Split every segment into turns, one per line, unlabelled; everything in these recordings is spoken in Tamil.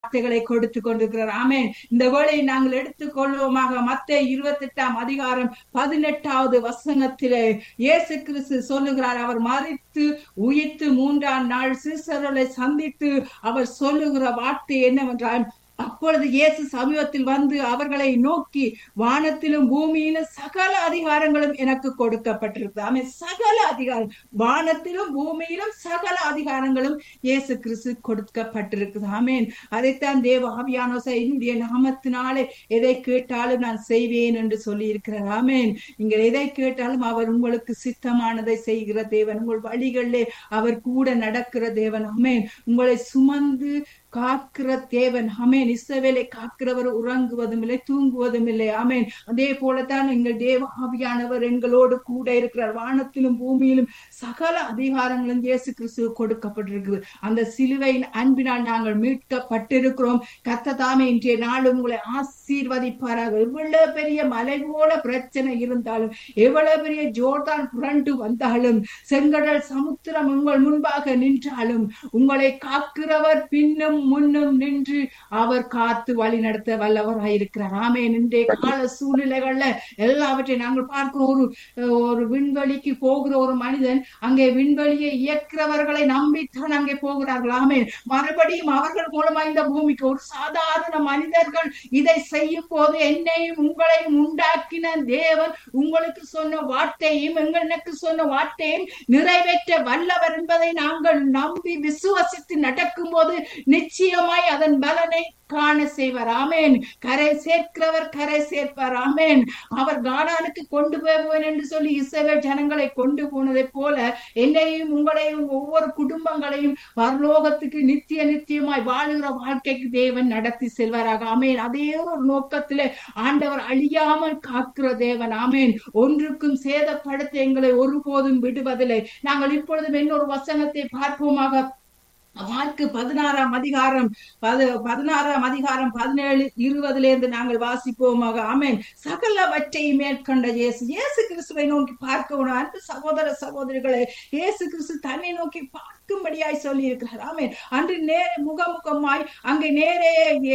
வார்த்தைகளை கொடுத்து கொண்டிருக்கிறார் ஆமென் இந்த வேளையை நாங்கள் எடுத்துக்கொள்வோமாக மத்த இருபத்தி எட்டாம் அதிகாரம் பதினெட்டாவது வசனத்திலே இயேசு கிறிஸ்து சொல்லுகிறார் அவர் மறித்து உயிர்த்து மூன்றாம் நாள் சீசர்களை சந்தித்து அவர் சொல்லுகிற வார்த்தை என்னவென்றால் அப்பொழுது இயேசு சமீபத்தில் வந்து அவர்களை நோக்கி வானத்திலும் பூமியிலும் சகல அதிகாரங்களும் எனக்கு கொடுக்கப்பட்டிருக்கு ஆமென் சகல அதிகாரம் வானத்திலும் பூமியிலும் சகல அதிகாரங்களும் இயேசு கிறிஸ்து கொடுக்கப்பட்டிருக்குது ஆமென் அதைத்தான் தேவ ஆவியானோ என்னுடைய நாமத்தினாலே எதை கேட்டாலும் நான் செய்வேன் என்று சொல்லி இருக்கிறார் ஆமென் நீங்கள் எதை கேட்டாலும் அவர் உங்களுக்கு சித்தமானதை செய்கிற தேவன் உங்கள் வழிகளிலே அவர் கூட நடக்கிற தேவன் ஆமென் உங்களை சுமந்து காக்கிற தேவன் அமேன் இஸ்ரவேலை காக்கிறவர் உறங்குவதும் இல்லை தூங்குவதும் இல்லை ஆமேன் அதே போலத்தான் எங்கள் தேவ ஆவியானவர் எங்களோடு கூட இருக்கிறார் வானத்திலும் பூமியிலும் சகல அதிகாரங்களும் இயேசு கிறிஸ்து கொடுக்கப்பட்டிருக்குது அந்த சிலுவையின் அன்பினால் நாங்கள் மீட்கப்பட்டிருக்கிறோம் கத்த தாமே இன்றைய நாள் உங்களை ஆசீர்வதிப்பாராக எவ்வளவு பெரிய மலை போல பிரச்சனை இருந்தாலும் எவ்வளவு பெரிய ஜோர்தான் புரண்டு வந்தாலும் செங்கடல் சமுத்திரம் உங்கள் முன்பாக நின்றாலும் உங்களை காக்கிறவர் பின்னும் முன்னும் நின்று அவர் காத்து வழி நடத்த வல்லவராயிருக்கிறார் ஆமே இன்றைய கால சூழ்நிலைகள்ல எல்லாவற்றையும் நாங்கள் பார்க்கிறோம் ஒரு ஒரு விண்வெளிக்கு போகிற ஒரு மனிதன் அங்கே விண்வெளியை இயக்கிறவர்களை நம்பித்தான் அங்கே போகிறார்கள் ஆமே மறுபடியும் அவர்கள் மூலமா இந்த பூமிக்கு ஒரு சாதாரண மனிதர்கள் இதை செய்யும் போது என்னையும் உங்களையும் உண்டாக்கின தேவன் உங்களுக்கு சொன்ன வார்த்தையும் எங்களுக்கு சொன்ன வார்த்தையும் நிறைவேற்ற வல்லவர் என்பதை நாங்கள் நம்பி விசுவசித்து நடக்கும் போது நிச்சயமாய் அதன் பலனை காண செய்வார் ஆமேன் கரை சேர்க்கிறவர் கரை சேர்ப்பார் ஆமேன் அவர் கானானுக்கு கொண்டு போவேன் என்று சொல்லி இஸ்ரவேல் ஜனங்களை கொண்டு போனதை போல என்னையும் உங்களையும் ஒவ்வொரு குடும்பங்களையும் பரலோகத்துக்கு நித்திய நித்தியமாய் வாழுகிற வாழ்க்கைக்கு தேவன் நடத்தி செல்வாராக ஆமேன் அதே ஒரு நோக்கத்திலே ஆண்டவர் அழியாமல் காக்கிற தேவன் ஆமேன் ஒன்றுக்கும் சேதப்படுத்த எங்களை ஒருபோதும் விடுவதில்லை நாங்கள் இப்பொழுதும் இன்னொரு வசனத்தை பார்ப்போமாக மார்க்கு பதினாறாம் அதிகாரம் பது பதினாறாம் அதிகாரம் பதினேழு இருபதுல இருந்து நாங்கள் வாசிப்போமாக ஆமேன் சகலவற்றை மேற்கொண்ட இயேசு இயேசு கிறிஸ்துவை நோக்கி பார்க்கணும் அன்பு சகோதர சகோதரிகளை இயேசு கிறிஸ்து தன்னை நோக்கி பார்க்கும்படியாய் சொல்லி இருக்கிறார் ஆமேன் அன்று நேர முகமுகமாய் அங்கே நேரே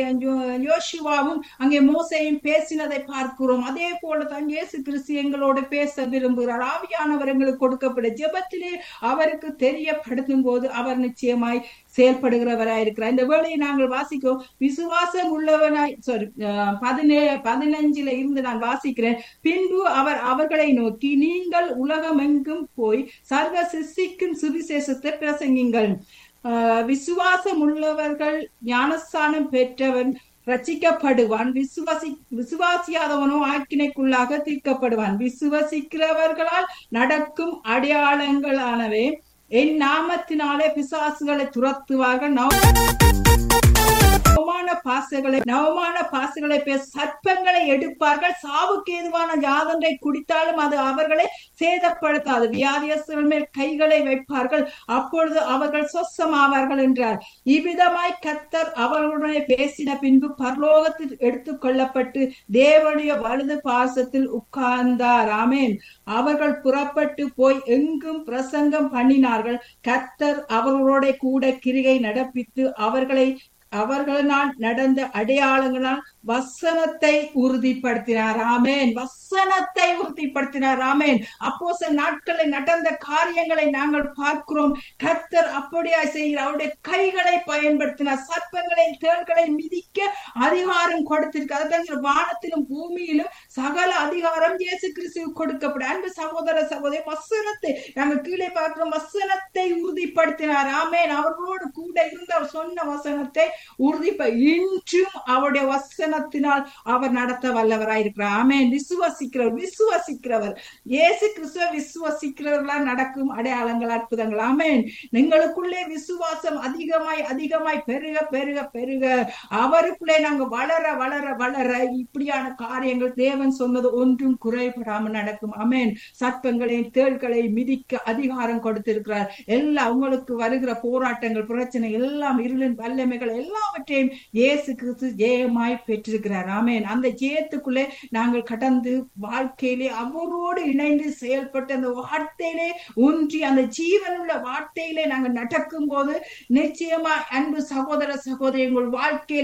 யோசுவாவும் அங்கே மோசையும் பேசினதை பார்க்கிறோம் அதே போல தான் இயேசு கிறிஸ்து எங்களோடு பேச விரும்புகிறார் ஆவியானவர் எங்களுக்கு கொடுக்கப்பட ஜெபத்திலே அவருக்கு தெரியப்படுத்தும் போது அவர் நிச்சயமாய் செயல்படுகிறவராய் இருக்கிறார் இந்த வேளையை நாங்கள் வாசிக்கோம் விசுவாசம் உள்ளவனாய் சாரி பதினே பதினஞ்சுல இருந்து நான் வாசிக்கிறேன் பின்பு அவர் அவர்களை நோக்கி நீங்கள் உலகம் எங்கும் போய் சர்வ சிசிக்கும் சுவிசேஷத்தை பிரசங்கிங்கள் விசுவாசம் உள்ளவர்கள் ஞானஸ்தானம் பெற்றவன் ரச்சிக்கப்படுவான் விசுவாசி விசுவாசியாதவனோ ஆக்கினைக்குள்ளாக தீர்க்கப்படுவான் விசுவசிக்கிறவர்களால் நடக்கும் அடையாளங்களானவே என் நாமத்தினாலே பிசாசுகளை துரத்துவார்கள் நவமான பாசைகளை நவமான பாசைகளை பேச சர்ப்பங்களை எடுப்பார்கள் சாவுக்கு ஏதுவான யாதொன்றை குடித்தாலும் அது அவர்களை சேதப்படுத்தாது வியாதியஸ்தர்கள் மேல் கைகளை வைப்பார்கள் அப்பொழுது அவர்கள் சொசமாவார்கள் என்றார் இவ்விதமாய் கத்தர் அவர்களுடைய பேசின பின்பு பரலோகத்தில் எடுத்துக் கொள்ளப்பட்டு தேவனுடைய வலது பாசத்தில் உட்கார்ந்தார் ஆமேன் அவர்கள் புறப்பட்டு போய் எங்கும் பிரசங்கம் பண்ணினார்கள் கத்தர் அவர்களோட கூட கிரிகை நடப்பித்து அவர்களை அவர்களால் நடந்த அடையாளங்களால் வசனத்தை உறுதிப்படுத்தினார் ஆமேன் வசனத்தை உறுதிப்படுத்தினார் ஆமேன் அப்போ சில நாட்களில் நடந்த காரியங்களை நாங்கள் பார்க்கிறோம் கர்த்தர் அப்படியா செய்கிறார் அவருடைய கைகளை பயன்படுத்தினார் சர்ப்பங்களை தேள்களை மிதிக்க அதிகாரம் கொடுத்திருக்கு அதான் வானத்திலும் பூமியிலும் சகல அதிகாரம் இயேசு கிறிஸ்து கொடுக்கப்படும் அன்பு சகோதர சகோதரி வசனத்தை நாங்கள் கீழே பார்க்கிறோம் வசனத்தை உறுதிப்படுத்தினார் ஆமேன் அவர்களோடு கூட இருந்த அவர் சொன்ன வசனத்தை உறுதிப்ப இன்றும் அவருடைய வசனத்தினால் அவர் நடத்த வல்லவராயிருக்கிறார் ஆமேன் விசுவசிக்கிறவர் விசுவசிக்கிறவர் இயேசு கிறிஸ்துவ விசுவசிக்கிறவர்களா நடக்கும் அடையாளங்கள் அற்புதங்கள் ஆமேன் எங்களுக்குள்ளே விசுவாசம் அதிகமாய் அதிகமாய் பெருக பெருக பெருக அவருக்குள்ளே நாங்க வளர வளர வளர இப்படியான காரியங்கள் தேவன் சொன்னது ஒன்றும் குறைபடாமல் நடக்கும் அமேன் சர்ப்பங்களையும் தேள்களை மிதிக்க அதிகாரம் கொடுத்திருக்கிறார் எல்லாம் உங்களுக்கு வருகிற போராட்டங்கள் பிரச்சனை எல்லாம் இருளின் வல்லமைகள் எல்லாவற்றையும் இயேசு கிறிஸ்து ஜெயமாய் பெற்றிருக்கிறார் ஆமேன் அந்த ஜெயத்துக்குள்ளே நாங்கள் கடந்து வாழ்க்கையிலே அவரோடு இணைந்து செயல்பட்டு அந்த வார்த்தையிலே ஒன்றி அந்த ஜீவனுள்ள வார்த்தையிலே நாங்கள் நடக்கும் போது நிச்சயமா அன்பு சகோதர சகோதரி உங்கள் வாழ்க்கையில